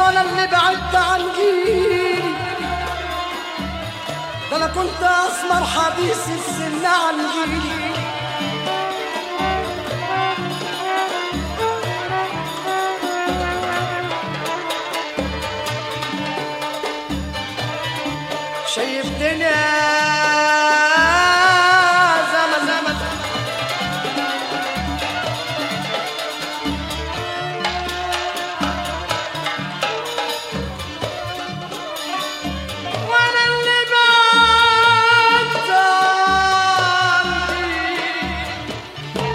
وانا اللي بعدت عن جيلي ده انا كنت اسمر حديث السن عن جيلي شايف دنيا زمن زمن وانا اللي بعدت عن جيلي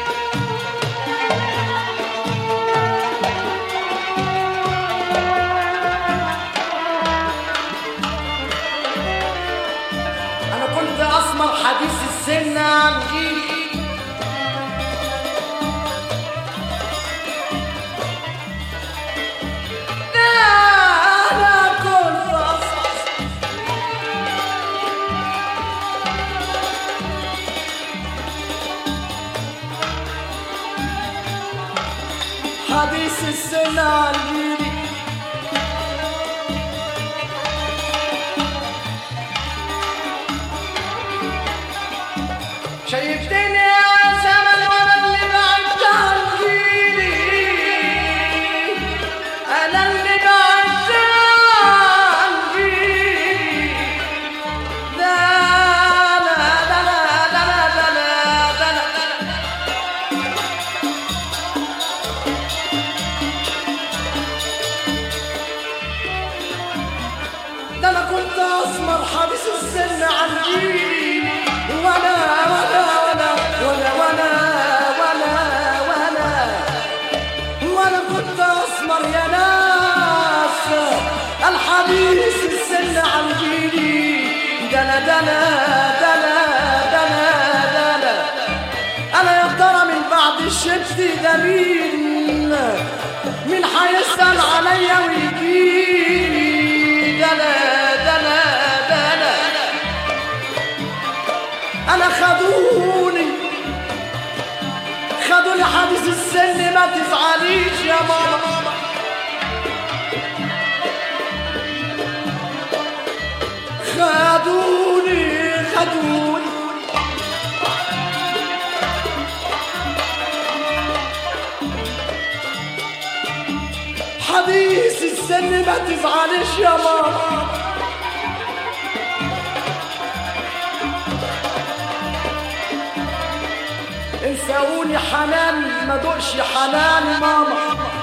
انا كنت اسمر حديث السن عن جيلي لا انا كنت اسمر حديث السن عن جيلي شايفتني يا زمن وانا اللي بعدت عن جيلي انا اللي بعدت عن جيلي لا لا لا لا لا لا لا لا لا ده انا كنت اسمر حابس السن عن جيلي وانا وانا وانا وانا وانا وانا وانا وانا كنت اسمر يا ناس الحبيس السن عن جيلي دنا دنا دنا دنا دنا انا يا ترى من بعد الشمس ده مين مين هيسأل عليا ويجيني دنا دنا دنا انا خدوني خدوني حابس السن ما تزعليش يا ماما خدوني خدوني حديث السن ما تزعلش يا ماما انساوني حنان ما دوقش حنان ماما